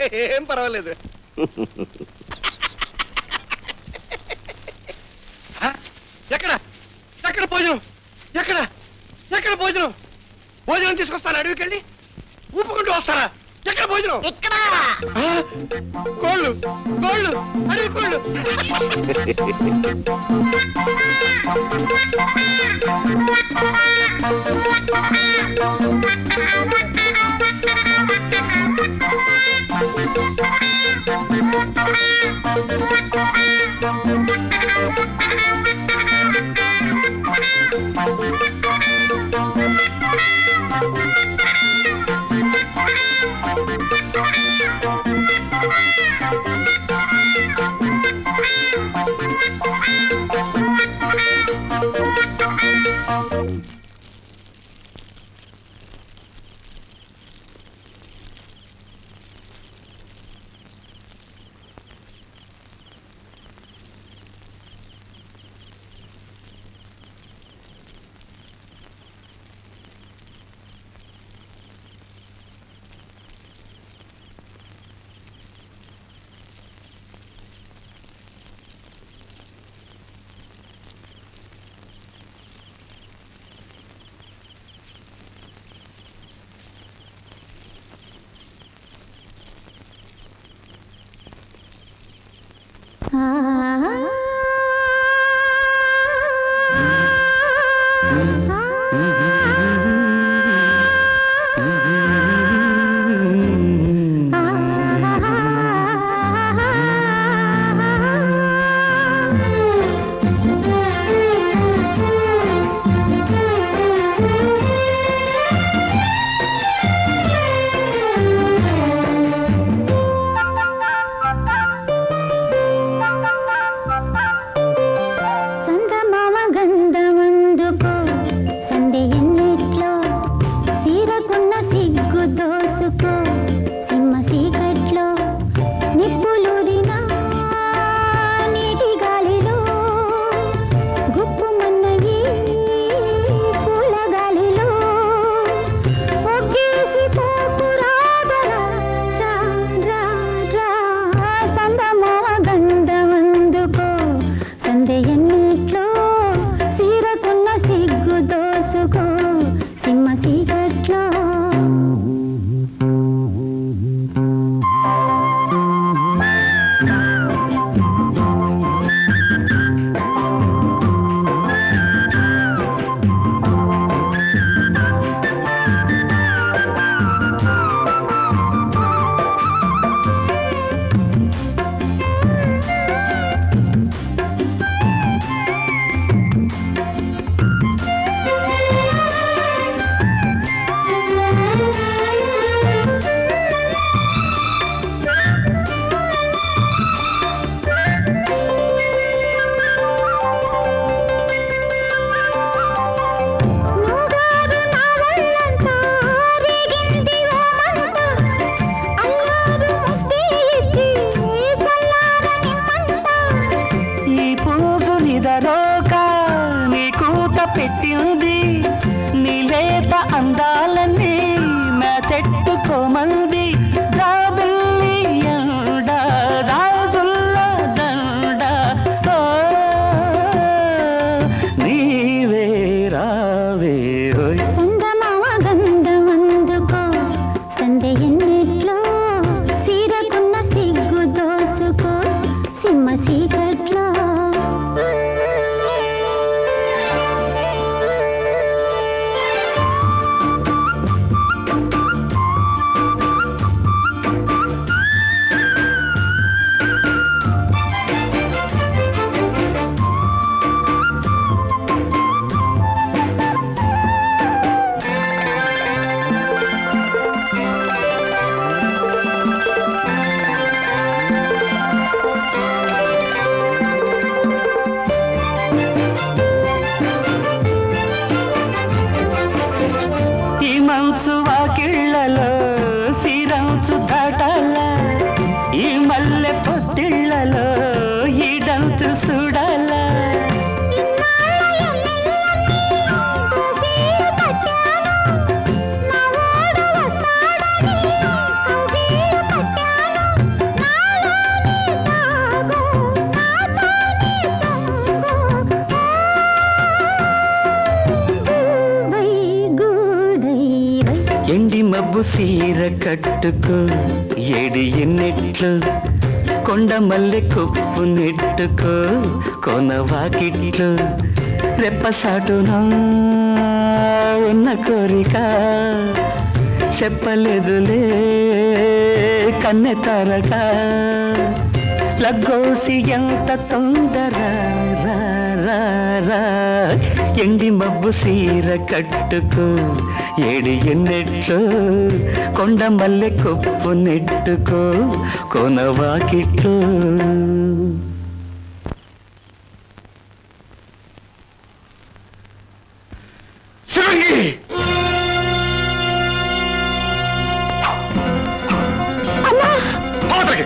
ఏం పర్వాలేదు ఆ? ఎక్కడ ఎక్కడ భోజనం ఎక్కడ ఎక్కడ భోజనం భోజనం తీసుకొస్తాను అడవికి వెళ్ళి ఊపుకుంటూ వస్తారా ఎక్కడ భోజనం ఇక్కడ ఆ? కోళ్ళు కోళ్ళు అడవి కోళ్ళు మబ్బు సీర కట్టుకు ఏడి ఎన్నెట్లు కొండ మల్లె కొప్పు నెట్టుకు కొన వాకిట్లు రెప్పసాటునా ఉన్న కోరిక చెప్పలేదులే కన్నె తరక లగ్గోసి ఎంత తొందర రా, రా, రా. ఎండి మబ్బు సీర కట్టుకు ఏడి ఎన్నెట్లు కొండ మల్లె కొప్పు నెట్టుకో కొన వాకిట్లు శివంగి అవతలికి.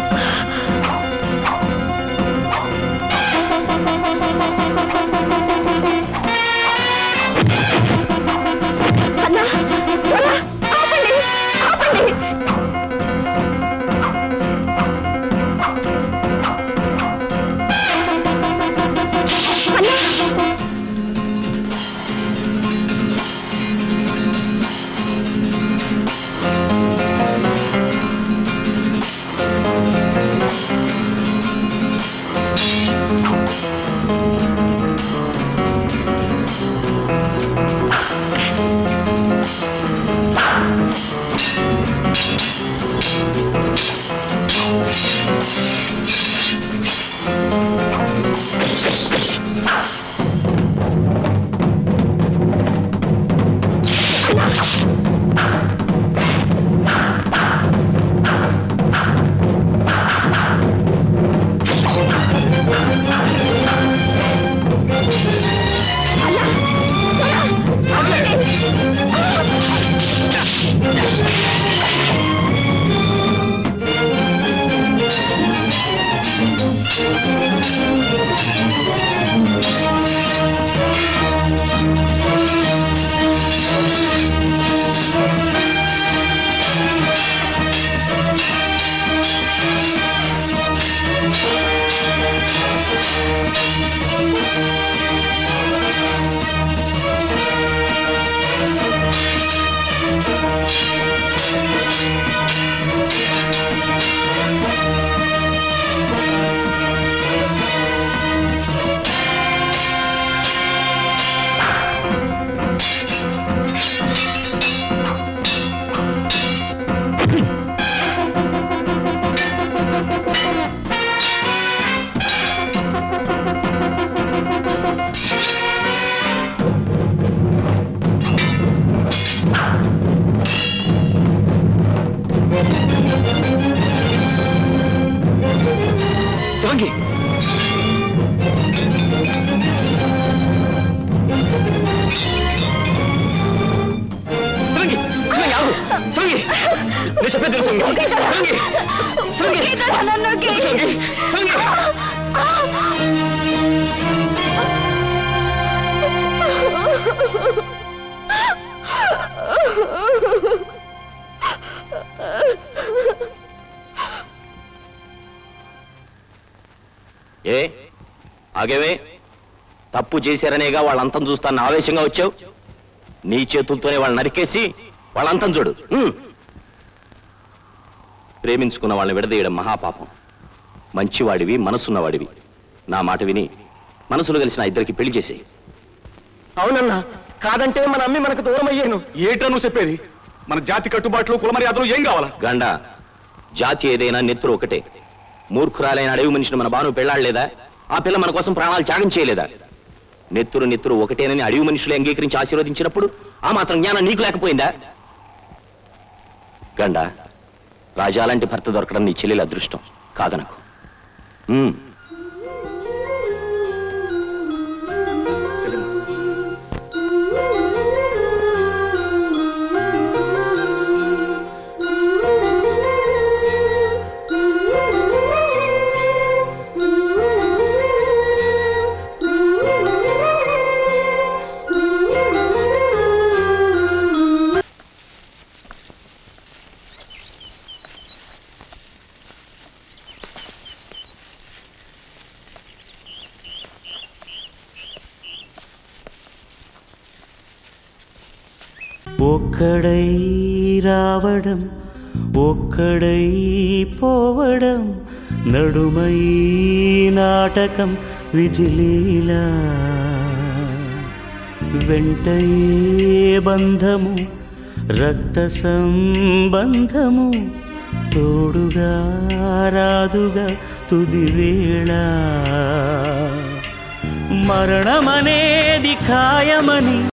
శివంగి శివంగి శివంగి ఆగు శివంగి నేను చెప్పేది తెలుసు శివంగి శివంగి శివంగి శివంగి శివంగి ఏ ఆగేవే తప్పు చేశారనేగా వాళ్ళంతం చూస్తాను ఆవేశంగా వచ్చావు నీ చేతులతోనే వాళ్ళని నరికేసి వాళ్ళంతం చూడు ఉమ్. ప్రేమించుకున్న వాళ్ళని విడదీయడం మహాపాపం మంచివాడివి మనసున్నవాడివి నా మాట విని మనసులు కలిసిన ఇద్దరికి పెళ్లి చేసేయి అవునన్నా కాదంటే మన అమ్మి మనకు దూరం అయ్యాను ఏట్రా నువ్వు చెప్పేది మన జాతి కట్టుబాట్లు కులమర్యాదలు ఏం కావాలా గండ జాతి ఏదైనా నెత్తురు ఒకటే మూర్ఖురాలైన అడవి మనిషిని మన బాను పెళ్ళాడలేదా ఆ పిల్ల మన కోసం ప్రాణాలు త్యాగం చేయలేదా నెత్తురు నెత్తురు ఒకటేనని అడవి మనుషులు అంగీకరించి ఆశీర్వదించినప్పుడు ఆ మాత్రం జ్ఞానం నీకు లేకపోయిందా గండ రాజాలాంటి భర్త దొరకడం నీ చెల్లెల అదృష్టం కాదనకు ఉమ్. ఒక్కడై రావడం ఒక్కడై పోవడం నడుమై నాటకం విధిలీలా వెంటయే బంధము రక్త సంబంధము తోడుగా రాదుగా తుది వేళ మరణమనేది ఖాయమని